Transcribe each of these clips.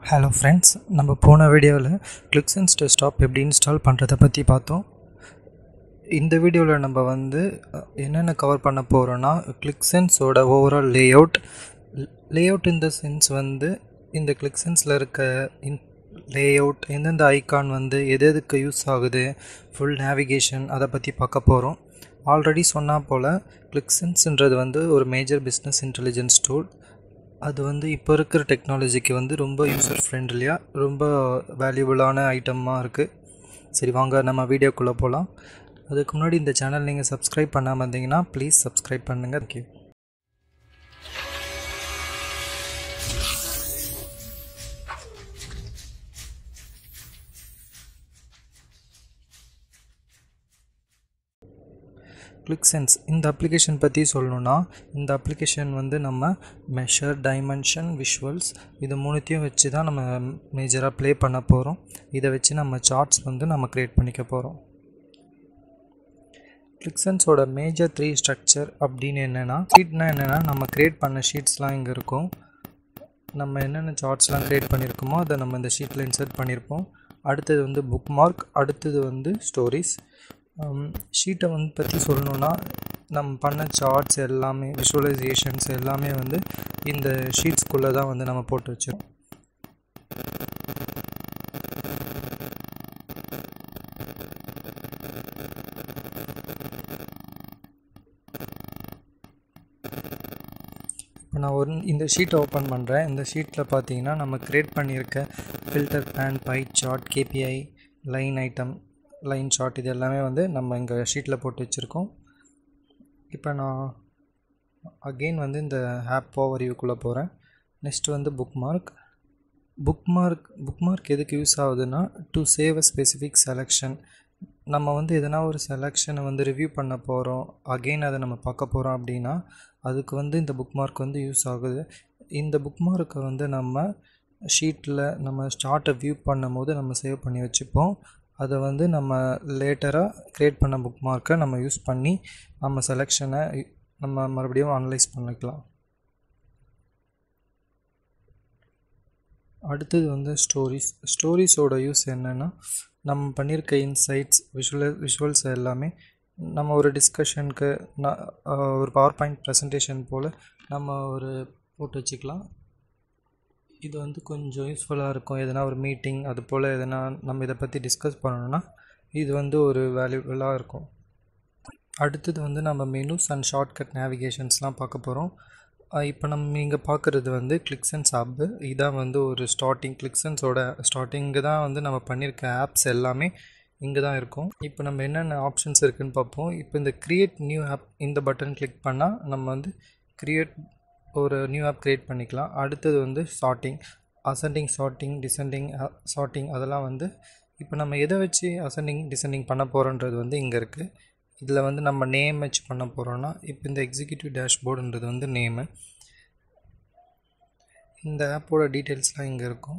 hello friends நம்ம போன வீடியோவில் கிளிக்ஸன்ஸ் டெஸ்க்டாப் எப்படி இன்ஸ்டால் பண்ணுறதை பற்றி பார்த்தோம் இந்த வீடியோவில் நம்ம வந்து அஹ், என்னென்ன கவர் பண்ண போகிறோன்னா கிளிக்ஸன்ஸோட overall layout layout in the sense வந்து இந்த கிளிக்ஸன்ஸில் இருக்க இன் லேஅவுட் எந்தெந்த ஐகான் வந்து எது எதுக்கு யூஸ் ஆகுது ஃபுல் நேவிகேஷன் அதை பற்றி பார்க்க போகிறோம் ஆல்ரெடி சொன்னா போல் கிளிக்ஸன்ஸ்ன்றது வந்து ஒரு மேஜர் பிஸ்னஸ் இன்டெலிஜென்ஸ் டூல் அது வந்து இப்போ இருக்கிற டெக்னாலஜிக்கு வந்து ரொம்ப யூசர் ஃப்ரெண்ட்லியாக ரொம்ப வேல்யூபுளான ஐட்டமாக இருக்குது சரி வாங்க நம்ம வீடியோக்குள்ளே போகலாம் அதுக்கு முன்னாடி இந்த சேனல் நீங்கள் சப்ஸ்கிரைப் பண்ணாமல் இருந்தீங்கன்னா ப்ளீஸ் சப்ஸ்கிரைப் பண்ணுங்கள் தேங்க்யூ கிளிக்சென்ஸ் இந்த அப்ளிகேஷன் பற்றி சொல்லணுன்னா இந்த அப்ளிகேஷன் வந்து நம்ம மெஷர் டைமென்ஷன் விஷுவல்ஸ் இது மூணுத்தையும் வச்சு தான் நம்ம மேஜராக ப்ளே பண்ண போகிறோம் இதை வச்சு நம்ம சார்ட்ஸ் வந்து நம்ம க்ரியேட் பண்ணிக்க போகிறோம் கிளிக்சன்ஸோட மேஜர் த்ரீ ஸ்ட்ரக்சர் அப்படின்னு என்னென்னா ஷீட்னா என்னென்னா நம்ம க்ரியேட் பண்ண ஷீட்ஸ்லாம் இங்கே இருக்கும் நம்ம என்னென்ன சார்ட்ஸ்லாம் க்ரியேட் பண்ணியிருக்கோமோ அதை நம்ம இந்த ஷீட்டில் இன்சர்ட் பண்ணியிருப்போம் அடுத்தது வந்து புக் மார்க் அடுத்தது வந்து ஸ்டோரிஸ் ஷீட்டை வந்து பற்றி சொல்லணுன்னா நம்ம பண்ண சார்ட்ஸ் எல்லாமே விஷுவலைசேஷன்ஸ் எல்லாமே வந்து இந்த ஷீட்ஸ்குள்ளே தான் வந்து நம்ம போட்டு வச்சிருக்கோம் இப்போ நான் ஒரு இந்த ஷீட்டை ஓப்பன் பண்ணுறேன் இந்த ஷீட்டில் பார்த்தீங்கன்னா நம்ம க்ரியேட் பண்ணியிருக்க filter pane pie chart KPI line item line chart இது எல்லாமே வந்து நம்ம இங்கே ஷீட்டில் போட்டு வச்சுருக்கோம் இப்போ நான் அகெயின் வந்து இந்த ஆப் ஓவர்வியூக்குள்ளே போகிறேன் நெக்ஸ்ட் வந்து bookmark bookmark bookmark எதுக்கு யூஸ் ஆகுதுன்னா to save a specific selection நம்ம வந்து எதனா ஒரு செலெக்ஷனை வந்து ரிவ்யூ பண்ண போகிறோம் அகெயின் அதை நம்ம பார்க்க போகிறோம் அப்படின்னா அதுக்கு வந்து இந்த புக் மார்க் வந்து யூஸ் ஆகுது இந்த புக் மார்க்கை வந்து நம்ம ஷீட்டில் நம்ம ஸ்டார்ட்டை வியூ பண்ணும்போது நம்ம சேவ் பண்ணி வச்சுப்போம் அதை வந்து நம்ம லேட்டராக க்ரியேட் பண்ண புக் மார்க்கை நம்ம யூஸ் பண்ணி நம்ம செலெக்ஷனை நம்ம மறுபடியும் அனலைஸ் பண்ணிக்கலாம் அடுத்தது வந்து ஸ்டோரிஸ் ஸ்டோரிஸோட யூஸ் என்னென்னா நம்ம பண்ணியிருக்க இன்சைட்ஸ் விஷுவல் விஷுவல்ஸ் எல்லாமே நம்ம ஒரு டிஸ்கஷனுக்கு நான் ஒரு பவர் பாயிண்ட் ப்ரெசன்டேஷன் போல் நம்ம ஒரு போட்டு வச்சுக்கலாம் இது வந்து கொஞ்சம் யூஸ்ஃபுல்லாக இருக்கும் எதனா ஒரு மீட்டிங் அது போல் எதனா நம்ம இதை பற்றி டிஸ்கஸ் பண்ணணும்னா இது வந்து ஒரு வேல்யூபுல்லாக இருக்கும் அடுத்தது வந்து நம்ம மெனுஸ் அண்ட் ஷார்ட்கட் நேவிகேஷன்ஸ்லாம் பார்க்க போகிறோம் இப்போ நம்ம இங்கே பார்க்குறது வந்து கிளிக்ஸன்ஸ் ஆப்பு இதான் வந்து ஒரு ஸ்டார்டிங் கிளிக்ஸன்ஸோட ஸ்டார்டிங்கு தான் வந்து நம்ம பண்ணியிருக்க ஆப்ஸ் எல்லாமே இங்கே தான் இருக்கும் இப்போ நம்ம என்னென்ன ஆப்ஷன்ஸ் இருக்குதுன்னு பார்ப்போம் இப்போ இந்த க்ரியேட் நியூ ஆப் இந்த பட்டன் கிளிக் பண்ணால் நம்ம வந்து க்ரியேட் ஒரு நியூ ஆப் க்ரியேட் பண்ணிக்கலாம் அடுத்தது வந்து sorting ascending sorting descending sorting அதெல்லாம் வந்து இப்போ நம்ம எதை வச்சு அசெண்டிங் டிசெண்டிங் பண்ண போகிறோன்றது வந்து இங்கே இருக்குது இதில் வந்து நம்ம நேம் வச்சு பண்ண போகிறோன்னா இப்போ இந்த எக்ஸிக்யூட்டிவ் டேஷ்போர்டுன்றது வந்து நேமு இந்த ஆப்போட டீட்டெயில்ஸ்லாம் இங்கே இருக்கும்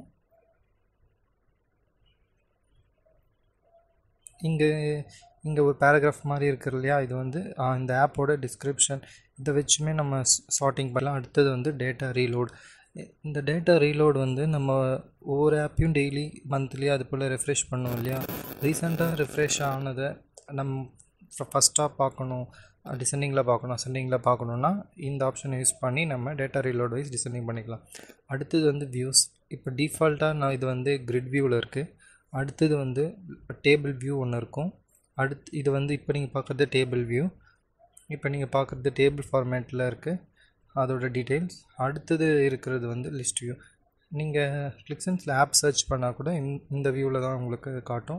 இங்கே இங்கே ஒரு பேராகிராஃப் மாதிரி இருக்குது இல்லையா இது வந்து ஆ, இந்த ஆப்போட டிஸ்கிரிப்ஷன் இதை வச்சுமே நம்ம சார்ட்டிங் பண்ணலாம் அடுத்தது வந்து டேட்டா ரீலோட் இந்த டேட்டா ரீலோட் வந்து நம்ம ஒவ்வொரு ஆப்பையும் டெய்லி மந்த்லி அது போல் ரெஃப்ரெஷ் பண்ணுவோம் இல்லையா ரீசெண்டாக ரெஃப்ரெஷ் ஆனதை நம்ம ஃபஸ்ட்டாக பார்க்கணும் டிசெண்டிங்கில் பார்க்கணும் அசெண்டிங்கில் பார்க்கணுன்னா இந்த ஆப்ஷனை யூஸ் பண்ணி நம்ம டேட்டா ரீலோட் வைஸ் டிசெண்டிங் பண்ணிக்கலாம் அடுத்தது வந்து வியூஸ் இப்போ டிஃபால்ட்டாக நான் இது வந்து கிரிட் வியூவில் இருக்குது அடுத்தது வந்து டேபிள் வியூ ஒன்று இருக்கும் அடுத்து இது வந்து இப்போ நீங்கள் பார்க்குறது டேபிள் வியூ இப்போ நீங்கள் பார்க்குறது டேபிள் ஃபார்மேட்டில் இருக்குது அதோட டீட்டெயில்ஸ் அடுத்தது இருக்கிறது வந்து லிஸ்ட் வியூ நீங்கள் கிளிக்ஸன்ஸில் ஆப் சர்ச் பண்ணால் கூட இந்த இந்த வியூவில் தான் உங்களுக்கு காட்டும்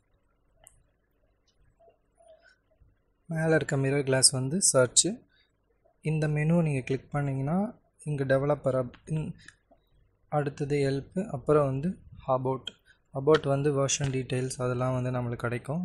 மேலே இருக்க மிரர் கிளாஸ் வந்து சர்ச்சு இந்த மெனு நீங்கள் கிளிக் பண்ணிங்கன்னா இங்கே டெவலப்பர் அப் இன்- அடுத்தது ஹெல்ப்பு அப்புறம் வந்து அபவுட் அபவுட் வந்து வெர்ஷன் டீட்டெயில்ஸ் அதெல்லாம் வந்து நம்மளுக்கு கிடைக்கும்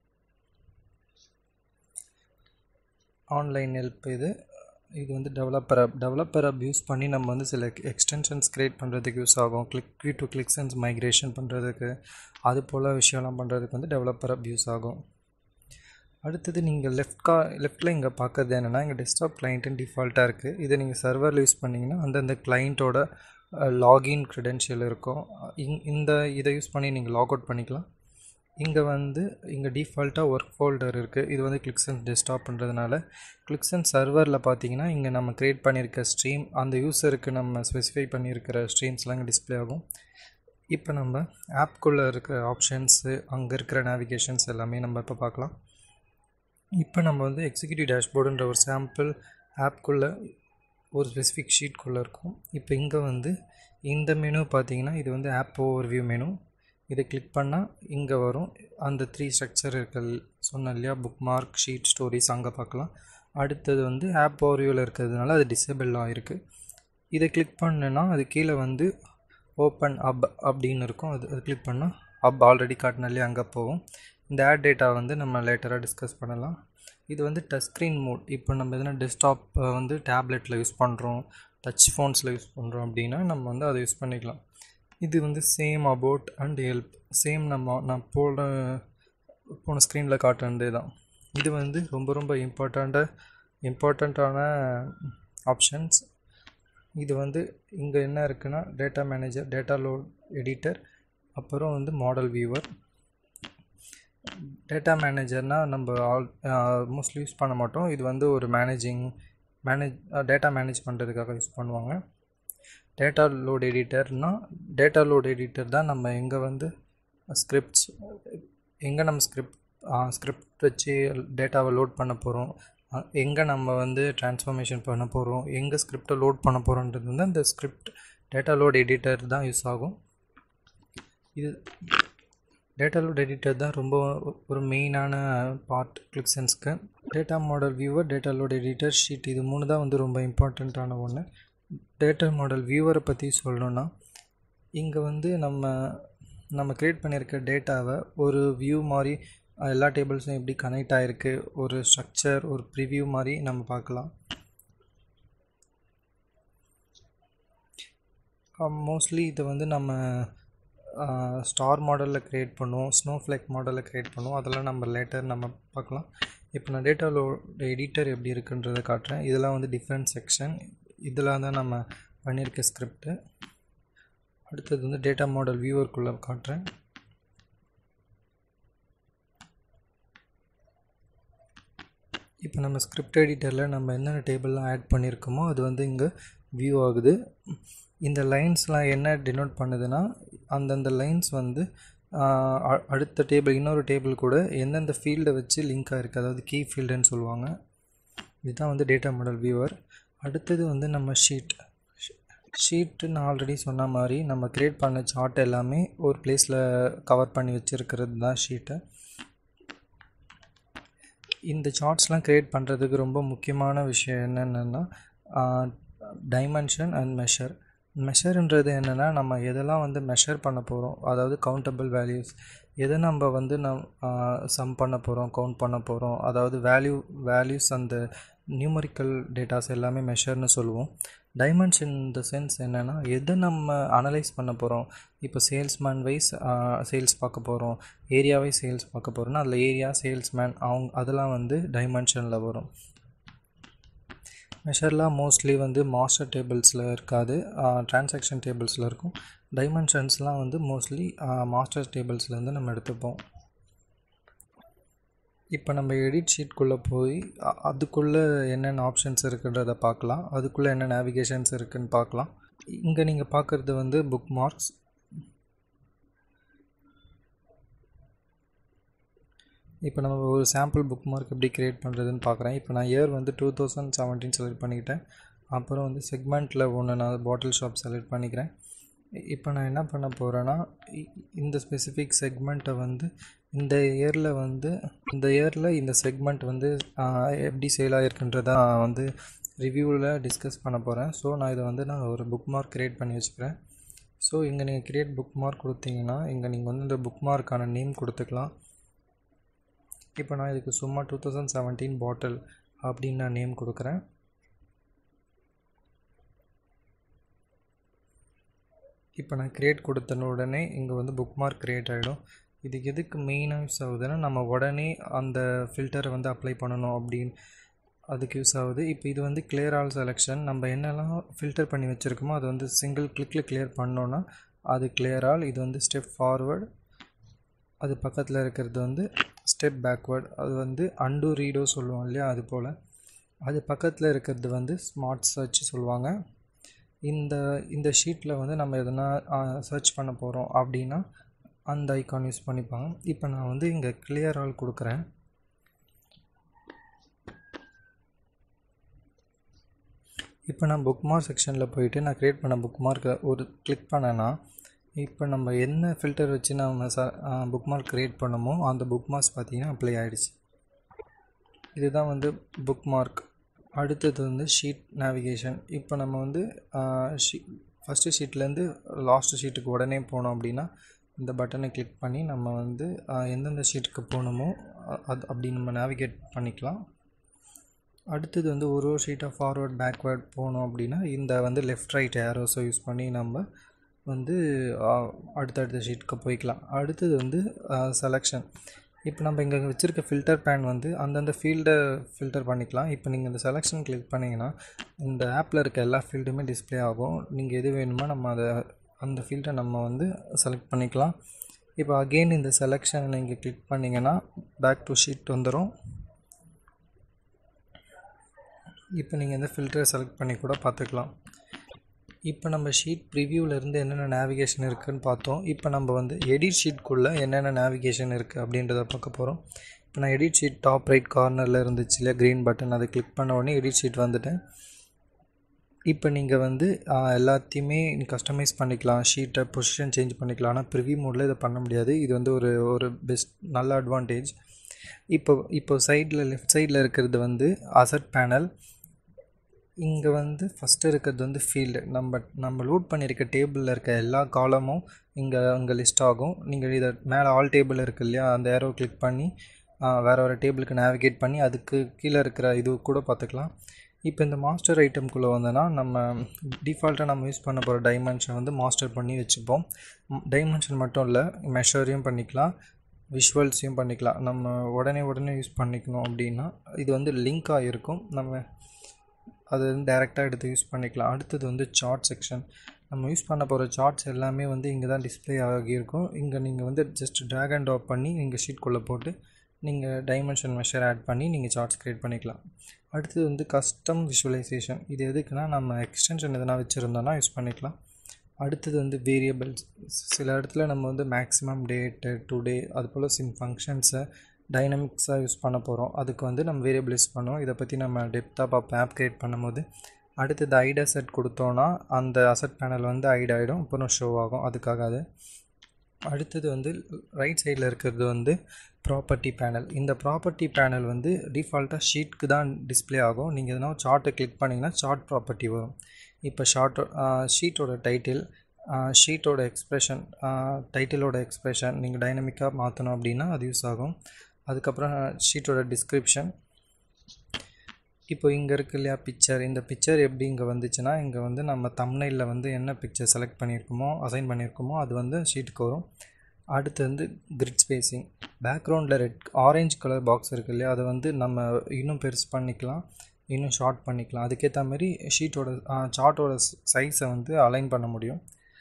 ஆன்லைன் ஹெல்ப் இது இது வந்து developer app developer app use பண்ணி நம்ம வந்து சில எக்ஸ்டென்ஷன்ஸ் க்ரியேட் பண்ணுறதுக்கு யூஸ் ஆகும் கிளிக் டு கிளிக்ஸன்ஸ் மைக்ரேஷன் பண்ணுறதுக்கு அது போல் விஷயம்லாம் பண்ணுறதுக்கு வந்து டெவலப்பர் ஆப் யூஸ் ஆகும் அடுத்தது நீங்கள் லெஃப்ட் கா லெஃப்ட்டில் இங்கே பார்க்குறது என்னென்னா இங்கே டெஸ்க்டாப் கிளைண்ட்டுன்னு டிஃபால்ட்டாக இருக்குது இதை நீங்கள் சர்வரில் யூஸ் பண்ணிங்கன்னா அந்தந்த கிளைண்ட்டோட லாகின் க்ரெடென்ஷியல் இருக்கும் இங் இந்த இதை யூஸ் பண்ணி நீங்கள் லாக் அவுட் பண்ணிக்கலாம் இங்கே வந்து இங்கே டிஃபால்ட்டாக ஒர்க் ஃபோல்டர் இருக்குது இது வந்து கிளிக்ஸன் டெஸ்க்டாப்ன்றதுனால கிளிக்ஸன் சர்வரில் பார்த்தீங்கன்னா இங்கே நம்ம க்ரியேட் பண்ணியிருக்க ஸ்ட்ரீம் அந்த யூஸருக்கு நம்ம ஸ்பெசிஃபை பண்ணியிருக்கிற ஸ்ட்ரீம்ஸ்லாம் இங்கே டிஸ்பிளே ஆகும் இப்போ நம்ம ஆப்குள்ளே இருக்கிற ஆப்ஷன்ஸு அங்கே இருக்கிற நேவிகேஷன்ஸ் எல்லாமே நம்ம இப்போ பார்க்கலாம் இப்போ நம்ம வந்து எக்ஸிக்யூட்டிவ் டேஷ்போர்டுன்ற ஒரு சாம்பிள் ஆப்குள்ளே ஒரு ஸ்பெசிஃபிக் ஷீட்குள்ளே இருக்கும் இப்போ இங்கே வந்து இந்த மெனு பார்த்தீங்கன்னா இது வந்து ஆப் ஓவர் வியூ மெனு இதை கிளிக் பண்ணால் இங்கே வரும் அந்த த்ரீ ஸ்ட்ரக்சர் இருக்க சொன்னேன் இல்லையா புக் மார்க் ஷீட் ஸ்டோரிஸ் அங்கே பார்க்கலாம் அடுத்தது வந்து ஆப் ஓவர்வியூவில் இருக்கிறதுனால அது டிசேபிள் ஆகிருக்கு இதை கிளிக் பண்ணேன்னா அது கீழே வந்து ஓப்பன் அப் அப்படின்னு இருக்கும் அது அது கிளிக் பண்ணால் அப் ஆல்ரெடி காட்டினாலே அங்கே போகும் இந்த ஆட் டேட்டா வந்து நம்ம லேட்டராக டிஸ்கஸ் பண்ணலாம் இது வந்து டச் ஸ்க்ரீன் மோட் இப்போ நம்ம எதனா டெஸ்க்டாப் வந்து டேப்லெட்டில் யூஸ் பண்ணுறோம் டச் ஃபோன்ஸில் யூஸ் பண்ணுறோம் அப்படின்னா நம்ம வந்து அதை யூஸ் பண்ணிக்கலாம் இது வந்து same about and help same நம்ம நான் போன போன ஸ்க்ரீனில் காட்டுறதே தான் இது வந்து ரொம்ப ரொம்ப இம்பார்ட்டண்ட்டாக இம்பார்ட்டண்ட்டான ஆப்ஷன்ஸ் இது வந்து இங்கே என்ன இருக்குன்னா data manager data load editor அப்புறம் வந்து மாடல் வியூவர் டேட்டா மேனேஜர்னால் நம்ம ஆல் மோஸ்ட்லி யூஸ் பண்ண மாட்டோம் இது வந்து ஒரு மேனேஜிங் மேனேஜ் டேட்டா மேனேஜ் பண்ணுறதுக்காக யூஸ் பண்ணுவாங்க டேட்டா லோட் எடிட்டர்னால் டேட்டா லோட் எடிட்டர் தான் நம்ம எங்கே வந்து ஸ்கிரிப்ட்ஸ் எங்கே நம்ம ஸ்கிரிப்ட் ஸ்கிரிப்ட் வச்சு டேட்டாவை லோட் பண்ண போகிறோம் எங்கே நம்ம வந்து ட்ரான்ஸ்ஃபர்மேஷன் பண்ண போகிறோம் எங்கே ஸ்கிரிப்டை லோட் பண்ண போகிறோன்றது வந்து அந்த ஸ்கிரிப்ட் டேட்டா லோட் எடிட்டர் தான் யூஸ் ஆகும் இது டேட்டா லோட் எடிட்டர் தான் ரொம்ப ஒரு மெயினான பார்ட் கிளிக்ஸன்ஸ்க்கு data model viewer data load editor sheet இது மூணு தான் வந்து ரொம்ப இம்பார்ட்டண்ட்டான ஒன்று டேட்டா மாடல் வியூவரை பற்றி சொல்லணுன்னா இங்கே வந்து நம்ம நம்ம க்ரியேட் பண்ணியிருக்க டேட்டாவை ஒரு வியூ மாதிரி எல்லா டேபிள்ஸும் எப்படி கனெக்ட் ஆகிருக்கு ஒரு ஸ்ட்ரக்சர் ஒரு ப்ரிவ்யூ மாதிரி நம்ம பார்க்கலாம் மோஸ்ட்லி இதை வந்து நம்ம ஸ்டார் மாடலில் க்ரியேட் பண்ணுவோம் ஸ்னோ ஃப்ளேக் மாடலில் க்ரியேட் பண்ணுவோம் அதெல்லாம் நம்ம லேட்டர் நம்ம பார்க்கலாம் இப்போ நான் டேட்டாவோட எடிட்டர் எப்படி இருக்குன்றதை காட்டுறேன் இதெல்லாம் வந்து டிஃப்ரெண்ட் செக்ஷன் இதெல்லாம் தான் நம்ம பண்ணியிருக்க ஸ்கிரிப்டு அடுத்தது வந்து டேட்டா மாடல் வியூவர்க்குள்ளே காட்டுறேன் இப்போ நம்ம ஸ்கிரிப்ட் எடிட்டரில் நம்ம என்னென்ன டேபிள்லாம் ஆட் பண்ணியிருக்கோமோ அது வந்து இங்கே வியூ ஆகுது இந்த லைன்ஸ்லாம் என்ன டினோட் பண்ணுதுன்னா அந்தந்த லைன்ஸ் வந்து அடுத்த டேபிள் இன்னொரு டேபிள் கூட எந்தெந்த ஃபீல்டை வச்சு லிங்காக இருக்குது அதாவது கீ ஃபீல்டுன்னு சொல்லுவாங்க இதுதான் வந்து டேட்டா மாடல் வியூவர் அடுத்தது வந்து நம்ம ஷீட் ஷீட்டு நான் ஆல்ரெடி சொன்ன மாதிரி நம்ம க்ரியேட் பண்ண சார்ட் எல்லாமே ஒரு பிளேஸில் கவர் பண்ணி வச்சுருக்கிறது தான் ஷீட்டை இந்த சார்ட்ஸ்லாம் க்ரியேட் பண்ணுறதுக்கு ரொம்ப முக்கியமான விஷயம் என்னென்னா டைமென்ஷன் அண்ட் மெஷர் மெஷர்ன்றது என்னென்னா நம்ம எதெல்லாம் வந்து மெஷர் பண்ண போகிறோம் அதாவது கவுண்டபிள் வேல்யூஸ் எதை நம்ம வந்து நம் சம் பண்ண போகிறோம் கவுண்ட் பண்ண போகிறோம் அதாவது வேல்யூ வேல்யூஸ் அந்த நியூமரிக்கல் டேட்டாஸ் எல்லாமே மெஷர்னு சொல்லுவோம் டைமென்ஷன் இந்த சென்ஸ் என்னென்னா எதை நம்ம அனலைஸ் பண்ண போகிறோம் இப்போ சேல்ஸ்மேன் வைஸ் சேல்ஸ் பார்க்க போகிறோம் ஏரியா வைஸ் சேல்ஸ் பார்க்க போகிறோம்னா அதில் ஏரியா சேல்ஸ்மேன் அவங்க அதெல்லாம் வந்து டைமென்ஷனில் வரும் மெஷர்லாம் மோஸ்ட்லி வந்து மாஸ்டர் டேபிள்ஸில் இருக்காது டிரான்சாக்ஷன் டேபிள்ஸில் இருக்கும் டைமென்ஷன்ஸ்லாம் வந்து மோஸ்ட்லி மாஸ்டர் டேபிள்ஸ்லேருந்து நம்ம எடுத்துப்போம் இப்போ நம்ம எடிட் ஷீட்குள்ளே போய் அதுக்குள்ளே என்னென்ன ஆப்ஷன்ஸ் இருக்குன்றதை பார்க்கலாம் அதுக்குள்ளே என்ன நேவிகேஷன்ஸ் இருக்குதுன்னு பார்க்கலாம் இங்கே நீங்கள் பார்க்குறது வந்து புக் மார்க்ஸ் இப்போ நம்ம ஒரு சாம்பிள் புக் மார்க் எப்படி க்ரியேட் பண்ணுறதுன்னு பார்க்குறேன் இப்போ நான் இயர் வந்து டூ தௌசண்ட் செவன்டீன் செலக்ட் பண்ணிக்கிட்டேன் அப்புறம் வந்து செக்மெண்ட்டில் ஒன்று நான் பாட்டில் ஷாப் செலக்ட் பண்ணிக்கிறேன் இப்போ நான் என்ன பண்ண போகிறேன்னா இந்த ஸ்பெசிஃபிக் செக்மெண்ட்டை வந்து இந்த இயரில் வந்து இந்த இயரில் இந்த செக்மெண்ட் வந்து எப்படி சேல் ஆகிருக்குன்றதை நான் வந்து ரிவ்யூவில் டிஸ்கஸ் பண்ண போகிறேன் ஸோ நான் இதை வந்து நான் ஒரு புக் மார்க் க்ரியேட் பண்ணி வச்சுக்கிறேன் ஸோ இங்கே நீங்கள் க்ரியேட் புக் மார்க் கொடுத்தீங்கன்னா இங்கே நீங்கள் வந்து இந்த புக் மார்க்கான நேம் கொடுத்துக்கலாம் இப்போ நான் இதுக்கு சும்மா டூ தௌசண்ட் செவன்டீன் பாட்டில் அப்படின்னு நான் நேம் கொடுக்குறேன் இப்போ நான் க்ரியேட் கொடுத்தன உடனே இங்கே வந்து புக் மார்க் க்ரியேட் ஆகிடும் இதுக்கு எதுக்கு மெயினாக யூஸ் ஆகுதுன்னா நம்ம உடனே அந்த ஃபில்டரை வந்து அப்ளை பண்ணணும் அப்படின்னு அதுக்கு யூஸ் ஆகுது இப்போ இது வந்து கிளியர் ஆல் செலெக்ஷன் நம்ம என்னெல்லாம் ஃபில்டர் பண்ணி வச்சுருக்கோமோ அது வந்து சிங்கிள் கிளிக்கில் கிளியர் பண்ணோன்னா அது கிளியர் ஆல் இது வந்து ஸ்டெப் ஃபார்வர்ட் அது பக்கத்தில் இருக்கிறது வந்து ஸ்டெப் பேக்வேர்ட் அது வந்து அண்டு ரீடோ சொல்லுவோம் இல்லையா அது போல் அது பக்கத்தில் இருக்கிறது வந்து ஸ்மார்ட் சர்ச் சொல்லுவாங்க இந்த இந்த ஷீட்டில் வந்து நம்ம எதனா சர்ச் பண்ண போகிறோம் அப்படின்னா அந்த ஐக்கான் யூஸ் பண்ணிப்பாங்க இப்போ நான் வந்து இங்கே கிளியர் ஆல் கொடுக்குறேன் இப்போ நான் புக் மார்க் செக்ஷனில் போயிட்டு நான் க்ரியேட் பண்ண புக் மார்க்கை ஒரு கிளிக் பண்ணேன்னா இப்போ நம்ம என்ன ஃபில்டர் வச்சு நம்ம ச புக் மார்க் க்ரியேட் பண்ணமோ அந்த புக் மார்க்ஸ் பார்த்தீங்கன்னா அப்ளை ஆகிடுச்சு இதுதான் வந்து புக் மார்க் அடுத்தது வந்து ஷீட் நேவிகேஷன் இப்போ நம்ம வந்து ஷீ ஃபஸ்ட்டு ஷீட்லேருந்து லாஸ்ட்டு ஷீட்டுக்கு உடனே போனோம் அப்படின்னா இந்த பட்டனை கிளிக் பண்ணி நம்ம வந்து எந்தெந்த ஷீட்டுக்கு போகணுமோ அது அப்படி நம்ம நேவிகேட் பண்ணிக்கலாம் அடுத்தது வந்து ஒரு ஒரு ஷீட்டாக ஃபார்வர்ட் பேக்வேர்ட் போனோம் அப்படின்னா இந்த வந்து லெஃப்ட் ரைட் ஏரோஸை யூஸ் பண்ணி நம்ம வந்து அடுத்தடுத்த ஷீட்டுக்கு போய்க்கலாம் அடுத்தது வந்து செலெக்ஷன் இப்போ நம்ம இங்கே வச்சுருக்க ஃபில்டர் பேன் வந்து அந்தந்த ஃபீல்டை ஃபில்டர் பண்ணிக்கலாம் இப்போ நீங்கள் இந்த செலெக்ஷன் கிளிக் பண்ணிங்கன்னா இந்த ஆப்பில் இருக்க எல்லா ஃபீல்டுமே டிஸ்பிளே ஆகும் நீங்கள் எது வேணுமோ நம்ம அதை அந்த ஃபீல்டை நம்ம வந்து செலக்ட் பண்ணிக்கலாம் இப்போ அகெயின் இந்த செலெக்ஷனை நீங்கள் கிளிக் பண்ணிங்கன்னா பேக் டு ஷீட் வந்துடும் இப்போ நீங்கள் இந்த ஃபில்டரை செலக்ட் பண்ணி கூட பார்த்துக்கலாம் இப்போ நம்ம ஷீட் ப்ரிவியூவிலேருந்து என்னென்ன நேவிகேஷன் இருக்குதுன்னு பார்த்தோம் இப்போ நம்ம வந்து எடிட் ஷீட்குள்ளே என்னென்ன நேவிகேஷன் இருக்குது அப்படின்றத பார்க்க போகிறோம் இப்போ நான் எடிட் ஷீட் டாப் ரைட் கார்னரில் இருந்துச்சு இல்லையா க்ரீன் பட்டன் அதை கிளிக் பண்ண உடனே எடிட் ஷீட் வந்துட்டேன் இப்போ நீங்கள் வந்து எல்லாத்தையுமே கஸ்டமைஸ் பண்ணிக்கலாம் ஷீட்டை பொசிஷன் சேஞ்ச் பண்ணிக்கலாம் ஆனால் ப்ரிவியூ மோடில் இதை பண்ண முடியாது இது வந்து ஒரு ஒரு பெஸ்ட் நல்ல அட்வான்டேஜ் இப்போ இப்போ சைடில் லெஃப்ட் சைடில் இருக்கிறது வந்து அசட் பேனல் இங்கே வந்து ஃபஸ்ட்டு இருக்கிறது வந்து ஃபீல்டு நம்ம நம்ம லோட் பண்ணியிருக்க டேபிளில் இருக்க எல்லா காலமும் இங்கே இங்கே லிஸ்ட் ஆகும் நீங்கள் இதை மேலே ஆல் டேபிள் இருக்குது இல்லையா அந்த ஏரோ கிளிக் பண்ணி வேறு வேறு டேபிளுக்கு நேவிகேட் பண்ணி அதுக்கு கீழே இருக்கிற இது கூட பார்த்துக்கலாம் இப்போ இந்த மாஸ்டர் ஐட்டம்குள்ளே வந்தோன்னா நம்ம டிஃபால்ட்டாக நம்ம யூஸ் பண்ண போகிற டைமென்ஷன் வந்து மாஸ்டர் பண்ணி வச்சுப்போம் டைமென்ஷன் மட்டும் இல்லை மெஷரையும் பண்ணிக்கலாம் விஷுவல்ஸையும் பண்ணிக்கலாம் நம்ம உடனே உடனே யூஸ் பண்ணிக்கணும் அப்படின்னா இது வந்து லிங்காக இருக்கும் நம்ம அது வந்து டேரெக்டாக எடுத்து யூஸ் பண்ணிக்கலாம் அடுத்தது வந்து சார்ட் செக்ஷன் நம்ம யூஸ் பண்ண போகிற சார்ட்ஸ் எல்லாமே வந்து இங்கே தான் டிஸ்பிளே ஆகியிருக்கும் இங்கே நீங்கள் வந்து ஜஸ்ட் ட்ராக் அண்ட் ட்ராப் பண்ணி நீங்கள் ஷீட்குள்ளே போட்டு நீங்கள் டைமென்ஷன் மெஷர் ஆட் பண்ணி நீங்கள் சார்ட்ஸ் க்ரியேட் பண்ணிக்கலாம் அடுத்தது வந்து கஸ்டம் விஷுவலைசேஷன் இது எதுக்குன்னா நம்ம எக்ஸ்டென்ஷன் எதனா வச்சுருந்தோன்னா யூஸ் பண்ணிக்கலாம் அடுத்தது வந்து வேரியபிள்ஸ் சில இடத்துல நம்ம வந்து மேக்ஸிமம் டேட்டு டுடே அது போல் சிம் ஃபங்க்ஷன்ஸை டைனமிக்ஸாக யூஸ் பண்ண போகிறோம் அதுக்கு வந்து நம்ம வேரியபிள் யூஸ் பண்ணுவோம் இதை பற்றி நம்ம டெப்த்தாக பார்ப்போம் ஆப் க்ரியேட் பண்ணும்போது அடுத்தது ஐட் அசட் கொடுத்தோன்னா அந்த அசட் பேனல் வந்து ஐட் ஆகிடும் அப்புறம் ஷோ ஆகும் அதுக்காக அது அடுத்தது வந்து ரைட் சைடில் இருக்கிறது வந்து ப்ராப்பர்ட்டி பேனல் இந்த ப்ராப்பர்ட்டி பேனல் வந்து டிஃபால்ட்டாக ஷீட்க்கு தான் டிஸ்பிளே ஆகும் நீங்கள் எதனா சார்ட்டை கிளிக் பண்ணிங்கன்னா சார்ட் ப்ராப்பர்ட்டி வரும் இப்போ ஷார்ட் ஷீட்டோட டைட்டில் ஷீட்டோட எக்ஸ்ப்ரெஷன் டைட்டிலோட எக்ஸ்ப்ரெஷன் நீங்கள் டைனமிக்காக மாற்றணும் அப்படின்னா அது யூஸ் ஆகும் அதுக்கப்புறம் ஷீட்டோட டிஸ்கிரிப்ஷன் இப்போ இங்கே இருக்கு இல்லையா பிக்சர் இந்த பிக்சர் எப்படி இங்கே வந்துச்சுன்னா இங்கே வந்து நம்ம தம்னையில் வந்து என்ன பிக்சர் செலக்ட் பண்ணியிருக்கோமோ அசைன் பண்ணியிருக்கோமோ அது வந்து ஷீட்டுக்கு வரும் அடுத்து வந்து கிரிட் ஸ்பேஸிங் பேக்ரவுண்டில் ரெட் ஆரஞ்சு கலர் பாக்ஸ் இருக்கு இல்லையா அதை வந்து நம்ம இன்னும் பெருசு பண்ணிக்கலாம் இன்னும் ஷார்ட் பண்ணிக்கலாம் அதுக்கேற்ற மாதிரி ஷீட்டோட சார்ட்டோட சைஸை வந்து அலைன் பண்ண முடியும்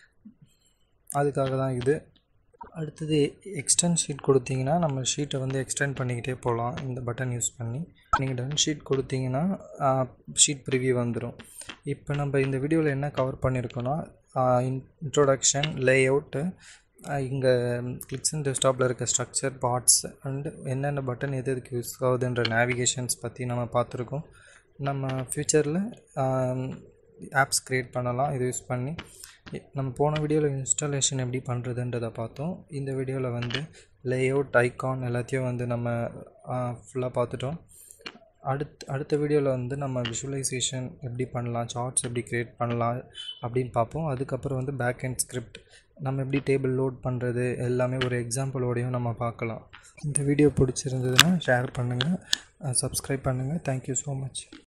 அதுக்காக தான் இது அடுத்தது எக்ஸ்டெண்ட் ஷீட் கொடுத்தீங்கன்னா நம்ம ஷீட்டை வந்து எக்ஸ்டெண்ட் பண்ணிக்கிட்டே போகலாம் இந்த பட்டன் யூஸ் பண்ணி நீங்கள் டன் ஷீட் கொடுத்தீங்கன்னா ஷீட் ப்ரிவியூ வந்துடும் இப்போ நம்ம இந்த வீடியோவில் என்ன கவர் பண்ணியிருக்கோன்னா இன்ட்ரோடக்ஷன் லே அவுட்டு இங்கே கிளிக்ஸ் அண்ட் டெஸ்க்டாப்பில் இருக்க ஸ்ட்ரக்சர் பார்ட்ஸ் அண்டு என்னென்ன பட்டன் எது எதுக்கு யூஸ் ஆகுதுன்ற நேவிகேஷன்ஸ் பற்றி நம்ம பார்த்துருக்கோம் நம்ம ஃப்யூச்சரில் ஆப்ஸ் க்ரியேட் பண்ணலாம் இது யூஸ் பண்ணி நம்ம போன வீடியோவில் இன்ஸ்டாலேஷன் எப்படி பண்ணுறதுன்றதை பார்த்தோம் இந்த வீடியோவில் வந்து லேஅவுட் ஐகான் எல்லாத்தையும் வந்து நம்ம ஃபுல்லாக பார்த்துட்டோம் அடுத் அடுத்த வீடியோவில் வந்து நம்ம விஷுவலைசேஷன் எப்படி பண்ணலாம் சார்ட்ஸ் எப்படி க்ரியேட் பண்ணலாம் அப்படின்னு பார்ப்போம் அதுக்கப்புறம் வந்து பேக் அண்ட் ஸ்கிரிப்ட் நம்ம எப்படி டேபிள் லோட் பண்ணுறது எல்லாமே ஒரு எக்ஸாம்பிளோடையும் நம்ம பார்க்கலாம் இந்த வீடியோ பிடிச்சிருந்ததுன்னா ஷேர் பண்ணுங்கள் சப்ஸ்கிரைப் பண்ணுங்கள் தேங்க்யூ ஸோ மச்